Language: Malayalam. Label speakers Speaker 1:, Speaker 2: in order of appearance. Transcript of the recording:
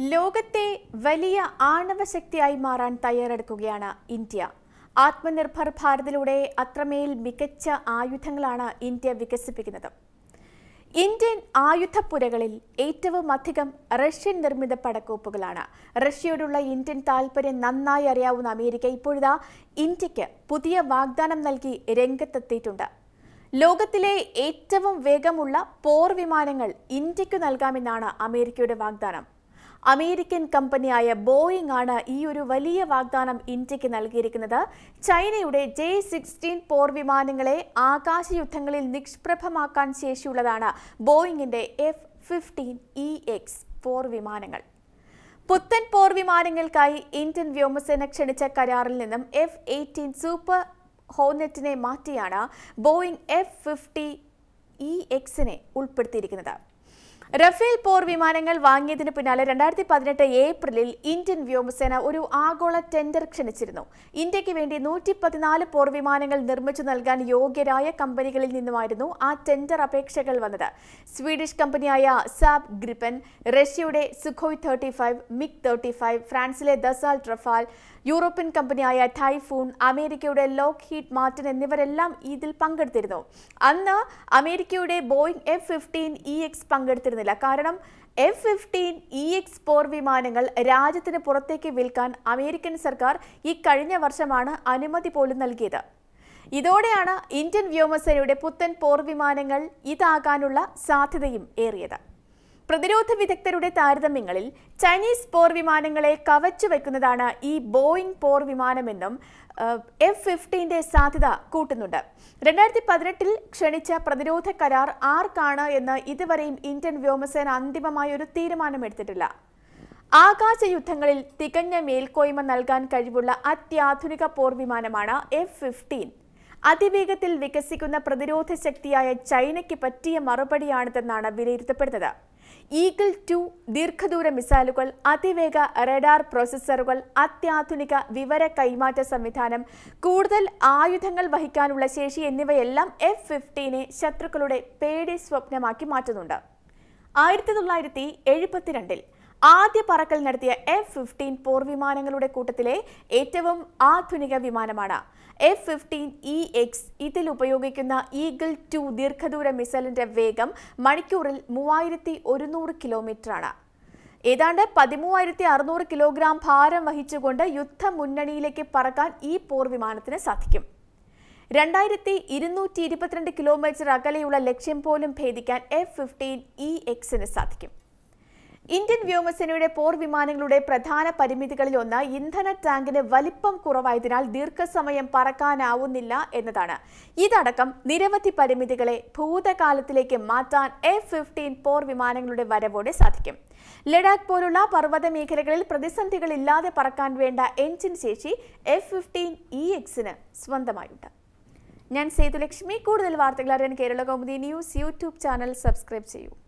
Speaker 1: ലോകത്തെ വലിയ ആണവശക്തിയായി മാറാൻ തയ്യാറെടുക്കുകയാണ് ഇന്ത്യ ആത്മനിർഭർ ഭാരതിലൂടെ അത്രമേൽ മികച്ച ആയുധങ്ങളാണ് ഇന്ത്യ വികസിപ്പിക്കുന്നത് ഇന്ത്യൻ ആയുധപ്പുരകളിൽ ഏറ്റവും അധികം റഷ്യൻ നിർമ്മിത പടക്കോപ്പുകളാണ് റഷ്യയോടുള്ള ഇന്ത്യൻ താൽപര്യം നന്നായി അറിയാവുന്ന അമേരിക്ക ഇപ്പോഴിതാ ഇന്ത്യക്ക് പുതിയ വാഗ്ദാനം നൽകി രംഗത്തെത്തിയിട്ടുണ്ട് ലോകത്തിലെ ഏറ്റവും വേഗമുള്ള പോർ വിമാനങ്ങൾ ഇന്ത്യക്കു നൽകാമെന്നാണ് അമേരിക്കയുടെ വാഗ്ദാനം അമേരിക്കൻ കമ്പനിയായ ബോയിങ് ആണ് ഈ ഒരു വലിയ വാഗ്ദാനം ഇന്ത്യക്ക് നൽകിയിരിക്കുന്നത് ചൈനയുടെ ജെ സിക്സ്റ്റീൻ പോർ വിമാനങ്ങളെ ആകാശയുദ്ധങ്ങളിൽ നിഷ്പ്രഭമാക്കാൻ ശേഷിയുള്ളതാണ് ബോയിങ്ങിന്റെ എഫ് ഫിഫ്റ്റീൻ ഇ എക്സ് പോർ വിമാനങ്ങൾ പുത്തൻ പോർ വിമാനങ്ങൾക്കായി ഇന്ത്യൻ വ്യോമസേന ക്ഷണിച്ച കരാറിൽ നിന്നും എഫ് എയ്റ്റീൻ സൂപ്പർ ഹോർനെറ്റിനെ മാറ്റിയാണ് ബോയിങ് എഫ് ഫിഫ്റ്റി ഇ എക്സിനെ ഉൾപ്പെടുത്തിയിരിക്കുന്നത് റഫേൽ പോർ വിമാനങ്ങൾ വാങ്ങിയതിന് പിന്നാലെ രണ്ടായിരത്തി പതിനെട്ട് ഏപ്രിലിൽ ഇന്ത്യൻ വ്യോമസേന ഒരു ആഗോള ടെൻഡർ ക്ഷണിച്ചിരുന്നു ഇന്ത്യക്ക് വേണ്ടി നൂറ്റി പതിനാല് പോർ വിമാനങ്ങൾ നിർമ്മിച്ചു നൽകാൻ യോഗ്യരായ കമ്പനികളിൽ നിന്നുമായിരുന്നു ആ ടെൻഡർ അപേക്ഷകൾ വന്നത് സ്വീഡിഷ് കമ്പനിയായ സാബ് ഗ്രിപ്പൻ റഷ്യയുടെ Sukhoi thirty five MiG thirty five ഫ്രാൻസിലെ ദസാൽ ട്രഫാൽ യൂറോപ്യൻ കമ്പനിയായ ടൈഫൂൺ അമേരിക്കയുടെ ലോക്ക് ഹീറ്റ് മാർട്ടിൻ എന്നിവരെല്ലാം ഇതിൽ പങ്കെടുത്തിരുന്നു അന്ന് അമേരിക്കയുടെ Boeing F fifteen E X പങ്കെടുത്തിരുന്നില്ല കാരണം എഫ് ഫിഫ്റ്റീൻ ഇ എക്സ് പോർ വിമാനങ്ങൾ രാജ്യത്തിന് പുറത്തേക്ക് വിൽക്കാൻ അമേരിക്കൻ സർക്കാർ ഈ കഴിഞ്ഞ വർഷമാണ് അനുമതി പോലും നൽകിയത് ഇതോടെയാണ് ഇന്ത്യൻ വ്യോമസേനയുടെ പുത്തൻ പോർ വിമാനങ്ങൾ ഇതാകാനുള്ള സാധ്യതയും ഏറിയത് പ്രതിരോധ വിദഗ്ധരുടെ താരതമ്യങ്ങളിൽ ചൈനീസ് പോർ വിമാനങ്ങളെ കവച്ചു വെക്കുന്നതാണ് ഈ ബോയിങ് പോർ വിമാനമെന്നും എഫ് ഫിഫ്റ്റീന്റെ സാധ്യത കൂട്ടുന്നുണ്ട് രണ്ടായിരത്തി പതിനെട്ടിൽ ക്ഷണിച്ച പ്രതിരോധ കരാർ ആർക്കാണ് എന്ന് ഇതുവരെയും ഇന്ത്യൻ വ്യോമസേന അന്തിമമായ ഒരു തീരുമാനമെടുത്തിട്ടില്ല ആകാശ യുദ്ധങ്ങളിൽ തികഞ്ഞ മേൽക്കോയ്മ നൽകാൻ കഴിവുള്ള അത്യാധുനിക പോർ വിമാനമാണ് എഫ് ഫിഫ്റ്റീൻ അതിവേഗത്തിൽ വികസിക്കുന്ന പ്രതിരോധ ശക്തിയായ ചൈനയ്ക്ക് പറ്റിയ മറുപടിയാണിതെന്നാണ് വിലയിരുത്തപ്പെടുന്നത് ഈഗിൾ ടു ദീർഘദൂര മിസൈലുകൾ അതിവേഗ റഡാർ പ്രോസസ്സറുകൾ അത്യാധുനിക വിവര കൈമാറ്റ സംവിധാനം കൂടുതൽ ആയുധങ്ങൾ വഹിക്കാനുള്ള ശേഷി എന്നിവയെല്ലാം എഫ് ഫിഫ്റ്റീനെ ശത്രുക്കളുടെ പേടി സ്വപ്നമാക്കി മാറ്റുന്നുണ്ട് ആയിരത്തി തൊള്ളായിരത്തി എഴുപത്തിരണ്ടിൽ ആദ്യ പറക്കൽ നടത്തിയ എഫ് ഫിഫ്റ്റീൻ പോർ വിമാനങ്ങളുടെ കൂട്ടത്തിലെ ഏറ്റവും ആധുനിക വിമാനമാണ് എഫ് ഫിഫ്റ്റീൻ ഇ എക്സ് ഇതിൽ ഉപയോഗിക്കുന്ന ഈഗിൾ ടു ദീർഘദൂര മിസൈലിന്റെ വേഗം മണിക്കൂറിൽ മൂവായിരത്തി ഒരുന്നൂറ് കിലോമീറ്ററാണ് ഏതാണ്ട് പതിമൂവായിരത്തി അറുന്നൂറ് കിലോഗ്രാം ഭാരം വഹിച്ചുകൊണ്ട് യുദ്ധ മുന്നണിയിലേക്ക് പറക്കാൻ ഈ പോർ വിമാനത്തിന് സാധിക്കും രണ്ടായിരത്തി ഇരുന്നൂറ്റി ഇരുപത്തിരണ്ട് കിലോമീറ്റർ അകലെയുള്ള ലക്ഷ്യം പോലും ഭേദിക്കാൻ എഫ് ഫിഫ്റ്റീൻ ഇ എക്സിന് സാധിക്കും ഇന്ത്യൻ വ്യോമസേനയുടെ പോർ വിമാനങ്ങളുടെ പ്രധാന പരിമിതികളിൽ ഒന്ന് ഇന്ധന ടാങ്കിന് വലിപ്പം കുറവായതിനാൽ ദീർഘസമയം പറക്കാനാവുന്നില്ല എന്നതാണ് ഇതടക്കം നിരവധി പരിമിതികളെ ഭൂതകാലത്തിലേക്ക് മാറ്റാൻ എഫ് ഫിഫ്റ്റീൻ പോർ വിമാനങ്ങളുടെ വരവോടെ സാധിക്കും ലഡാക്ക് പോലുള്ള പർവ്വത മേഖലകളിൽ പ്രതിസന്ധികളില്ലാതെ പറക്കാൻ വേണ്ട എഞ്ചിൻ ശേഷി എഫ് ഫിഫ്റ്റീൻ ഇ എക്സിന് സ്വന്തമായുണ്ട് ഞാൻ സേതുലക്ഷ്മി കൂടുതൽ വാർത്തകൾ അറിയാൻ Kerala Kaumudi news YouTube channel subscribe ചെയ്യൂ